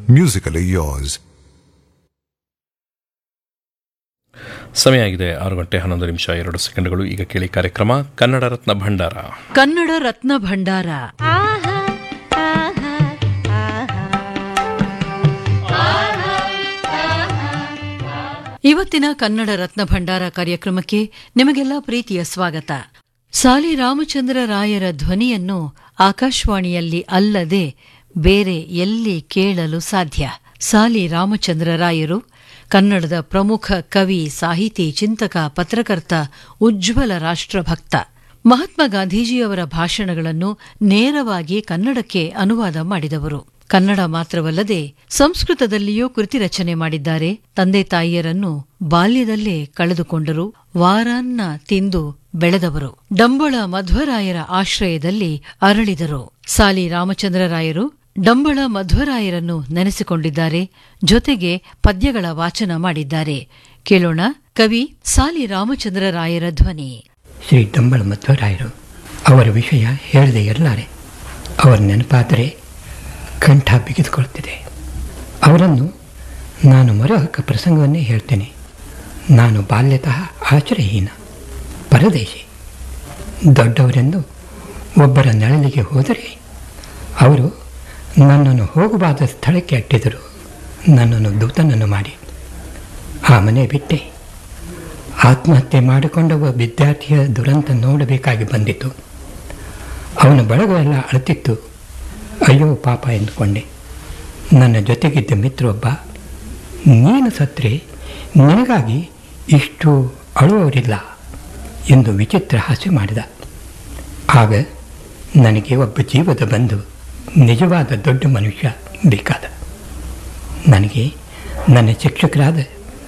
musically yours. ಸಮಯ ಆಗಿದೆ ಆರು ಗಂಟೆ ಹನ್ನೊಂದು ನಿಮಿಷ ಎರಡು ಸೆಕೆಂಡ್ಗಳು ಈಗ ಕೇಳಿ ಕಾರ್ಯಕ್ರಮ ಕನ್ನಡ ರತ್ನ ಭಂಡಾರ ಕನ್ನಡ ರತ್ನ ಭಂಡಾರ ಇವತ್ತಿನ ಕನ್ನಡ ರತ್ನ ಭಂಡಾರ ಕಾರ್ಯಕ್ರಮಕ್ಕೆ ನಿಮಗೆಲ್ಲ ಪ್ರೀತಿಯ ಸ್ವಾಗತ ಸಾಲಿ ರಾಮಚಂದ್ರ ರಾಯರ ಧ್ವನಿಯನ್ನು ಆಕಾಶವಾಣಿಯಲ್ಲಿ ಅಲ್ಲದೆ ಬೇರೆ ಎಲ್ಲಿ ಕೇಳಲು ಸಾಧ್ಯ ಸಾಲಿ ರಾಮಚಂದ್ರ ರಾಯರು ಕನ್ನಡದ ಪ್ರಮುಖ ಕವಿ ಸಾಹಿತಿ ಚಿಂತಕ ಪತ್ರಕರ್ತ ಉಜ್ವಲ ರಾಷ್ಟ್ರಭಕ್ತ ಮಹಾತ್ಮ ಗಾಂಧೀಜಿಯವರ ಭಾಷಣಗಳನ್ನು ನೇರವಾಗಿ ಕನ್ನಡಕ್ಕೆ ಅನುವಾದ ಮಾಡಿದವರು ಕನ್ನಡ ಮಾತ್ರವಲ್ಲದೆ ಸಂಸ್ಕೃತದಲ್ಲಿಯೂ ಕೃತಿ ರಚನೆ ಮಾಡಿದ್ದಾರೆ ತಂದೆ ತಾಯಿಯರನ್ನು ಬಾಲ್ಯದಲ್ಲೇ ಕಳೆದುಕೊಂಡರು ವಾರಾನ್ನ ತಿಂದು ಬೆಳೆದವರು ಡಂಬಳ ಮಧ್ವರಾಯರ ಆಶ್ರಯದಲ್ಲಿ ಅರಳಿದರು ಸಾಲಿ ರಾಮಚಂದ್ರರಾಯರು ಡಂಬಳ ಮಧ್ವರಾಯರನ್ನು ನೆನೆಸಿಕೊಂಡಿದ್ದಾರೆ ಜೊತೆಗೆ ಪದ್ಯಗಳ ವಾಚನ ಮಾಡಿದ್ದಾರೆ ಕೇಳೋಣ ಕವಿ ಸಾಲಿ ರಾಮಚಂದ್ರರಾಯರ ಧ್ವನಿ ಶ್ರೀ ಡಂಬಳ ಮಧ್ವರಾಯರು ಅವರ ವಿಷಯ ಹೇಳದೆ ಇರಲಾರೆ ಅವರ ನೆನಪಾದರೆ ಕಂಠ ಬಿಗಿದುಕೊಳ್ತಿದೆ ಅವರನ್ನು ನಾನು ಮರುಹಕ್ಕ ಪ್ರಸಂಗವನ್ನೇ ಹೇಳ್ತೇನೆ ನಾನು ಬಾಲ್ಯತಃ ಆಶ್ರಯಹೀನ ಪರದೇಶಿ ದೊಡ್ಡವರೆಂದು ಒಬ್ಬರ ನೆರಳಿಗೆ ಹೋದರೆ ಅವರು ನನ್ನನ್ನು ಹೋಗಬಾದ ಸ್ಥಳಕ್ಕೆ ಅಟ್ಟಿದರು ನನ್ನನ್ನು ದೂತನನ್ನು ಮಾಡಿ ಆ ಮನೆ ಬಿಟ್ಟೆ ಆತ್ಮಹತ್ಯೆ ಮಾಡಿಕೊಂಡ ಒಬ್ಬ ವಿದ್ಯಾರ್ಥಿಯ ದುರಂತ ನೋಡಬೇಕಾಗಿ ಬಂದಿತು ಅವನ ಬಳಗವೆಲ್ಲ ಅಳುತ್ತಿತ್ತು ಅಯ್ಯೋ ಪಾಪ ಎಂದುಕೊಂಡೆ ನನ್ನ ಜೊತೆಗಿದ್ದ ಮಿತ್ರೊಬ್ಬ ನೀನು ಸತ್ರೆ ನಿನಗಾಗಿ ಇಷ್ಟು ಅಳುವವರಿಲ್ಲ ಎಂದು ವಿಚಿತ್ರ ಹಾಸ್ಯ ಮಾಡಿದ ಆಗ ನನಗೆ ಒಬ್ಬ ಜೀವದ ಬಂಧು ನಿಜವಾದ ದೊಡ್ಡ ಮನುಷ್ಯ ಬೇಕಾದ ನನಗೆ ನನ್ನ ಶಿಕ್ಷಕರಾದ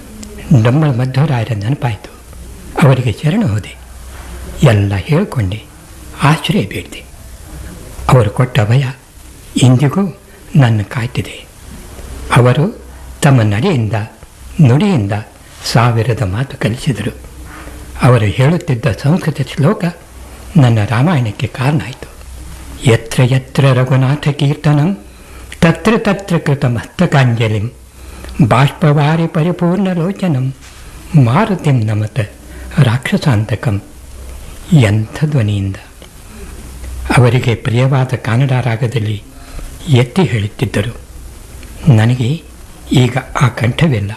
ಡಂಬಳ ಮಧ್ವರಾಯರ ನೆನಪಾಯಿತು ಅವರಿಗೆ ಶರಣ ಹೋದೆ ಎಲ್ಲ ಹೇಳಿಕೊಂಡೆ ಆಶ್ರಯ ಬೇಡಿದೆ ಅವರು ಕೊಟ್ಟ ಭಯ ಇಂದಿಗೂ ನನ್ನ ಕಾಯ್ತಿದೆ ಅವರು ತಮ್ಮ ನಡೆಯಿಂದ ನುಡಿಯಿಂದ ಸಾವಿರದ ಮಾತು ಕಲಿಸಿದರು ಅವರು ಹೇಳುತ್ತಿದ್ದ ಸಂಸ್ಕೃತ ಶ್ಲೋಕ ನನ್ನ ರಾಮಾಯಣಕ್ಕೆ ಕಾರಣ ಆಯಿತು ಯತ್ರ ಯತ್ರ ರಘುನಾಥ ಕೀರ್ತನಂ ತತ್ರ ತತ್ರ ಕೃತ ಮಸ್ತಕಾಂಜಲಿಂ ಬಾಷ್ಪವಾರಿ ಪರಿಪೂರ್ಣಲೋಚನಂ ಮಾರುತಿಂ ನಮತ ರಾಕ್ಷಸಾಂತಕಂ ಎಂಥ ಧ್ವನಿಯಿಂದ ಅವರಿಗೆ ಪ್ರಿಯವಾದ ಕನ್ನಡ ರಾಗದಲ್ಲಿ ಎತ್ತಿ ಹೇಳುತ್ತಿದ್ದರು ನನಗೆ ಈಗ ಆ ಕಂಠವಿಲ್ಲ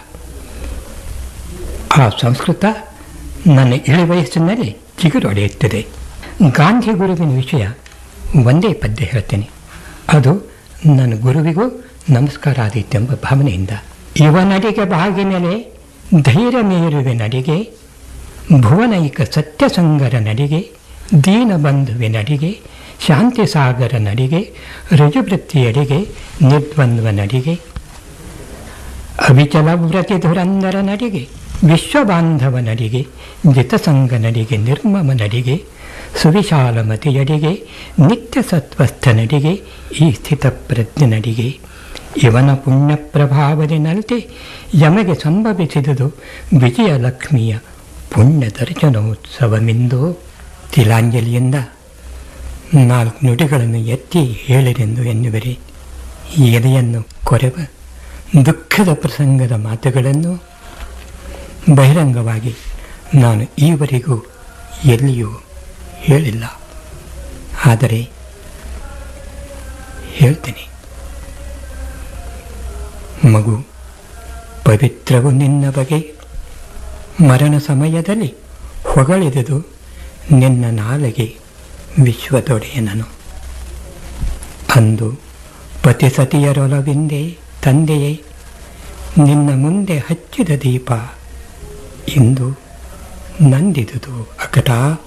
ಆ ಸಂಸ್ಕೃತ ನನ್ನ ಇಳಿ ವಯಸ್ಸಿನಲ್ಲಿ ಚಿಗುರೊಡೆಯುತ್ತದೆ ಗಾಂಧಿ ಗುರುವಿನ ವಿಷಯ ಒಂದೇ ಪದ್ಯ ಹೇಳ್ತೇನೆ ಅದು ನನ್ನ ಗುರುವಿಗೂ ನಮಸ್ಕಾರ ಆದೀತೆಂಬ ಭಾವನೆಯಿಂದ ಇವನಡಿಗೆ ಬಾಗಿ ಮೇಲೆ ಧೈರ್ಯ ಮೀರುವೆ ನಡಿಗೆ ಭುವನೈಕ ಸತ್ಯಸಂಗರ ನಡಿಗೆ ದೀನಬಂಧುವೆ ನಡಿಗೆ ಶಾಂತಿ ಸಾಗರ ನಡಿಗೆ ರುಜುವೃತ್ತಿಯಡಿಗೆ ನಿರ್ದ್ವಂದ್ವ ನಡಿಗೆ ಅವಿಚಲ ವ್ರತಿ ಧುರಂದರ ನಡಿಗೆ ವಿಶ್ವಬಾಂಧವ ನಡಿಗೆ ಜಿತಸಂಗ ನಡಿಗೆ ನಿರ್ಮಮ ನಡಿಗೆ ಸುವಿಶಾಲಮತಿಯಡಿಗೆ ನಿತ್ಯ ಸತ್ವಸ್ಥ ನಡಿಗೆ ಈ ಸ್ಥಿತ ಪ್ರಜ್ಞೆ ನಡಿಗೆ ಇವನ ಪುಣ್ಯ ಪ್ರಭಾವದಿ ನಲ್ತೆ ಯಮಗೆ ಸಂಭವಿಸಿದುದು ವಿಜಯಲಕ್ಷ್ಮಿಯ ಪುಣ್ಯ ದರ್ಶನೋತ್ಸವವೆಂದು ತಿಲಾಂಜಲಿಯಿಂದ ನಾಲ್ಕು ನುಡಿಗಳನ್ನು ಎತ್ತಿ ಹೇಳಿರೆಂದು ಎನ್ನುವರೆ ಎದೆಯನ್ನು ಕೊರೆವ ದುಃಖದ ಪ್ರಸಂಗದ ಮಾತುಗಳನ್ನು ಬಹಿರಂಗವಾಗಿ ನಾನು ಈವರೆಗೂ ಎಲ್ಲಿಯೂ ಹೇಳಿಲ್ಲ ಆದರೆ ಹೇಳ್ತೇನೆ ಮಗು ಪವಿತ್ರವು ನಿನ್ನ ಬಗೆ ಮರಣ ಸಮಯದಲ್ಲಿ ಹೊಗಳಿದುದು ನಿನ್ನ ನಾಲೆಗೆ ವಿಶ್ವದೊಡೆಯನನು ಅಂದು ಪತಿಸತಿಯರೊಲವಿಂದೆ ತಂದೆಯೇ ನಿನ್ನ ಮುಂದೆ ಹಚ್ಚಿದ ದೀಪ ಇಂದು ನಂದಿದುದು ಅಕಟ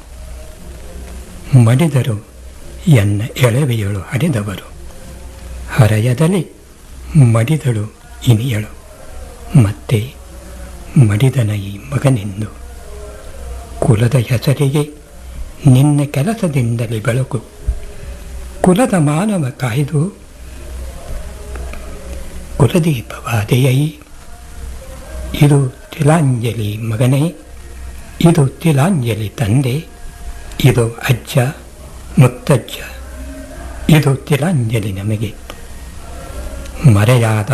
ಮಡಿದರು ಎನ್ನ ಎಳವೆಯಳು ಹರಿದವರು ಹರೆಯದಲ್ಲಿ ಮಡಿದಳು ಇನಿಯಳು ಮತ್ತೆ ಮಡಿದನ ಈ ಮಗನೆಂದು ಕುಲದ ಹೆಸರಿಗೆ ನಿನ್ನ ಕೆಲಸದಿಂದಲೇ ಬೆಳಕು ಕುಲದ ಮಾನವ ಕಾಯ್ದು ಕುಲದೀಪವಾದೆಯೈ ಇದು ತಿಲಾಂಜಲಿ ಮಗನೇ ಇದು ತಿಲಾಂಜಲಿ ತಂದೆ ಇದು ಅಜ್ಜ ಮುತ್ತಜ್ಜ ಇದು ತಿಲಾಂಜಲಿ ನಮಗೆ ಮರೆಯಾದ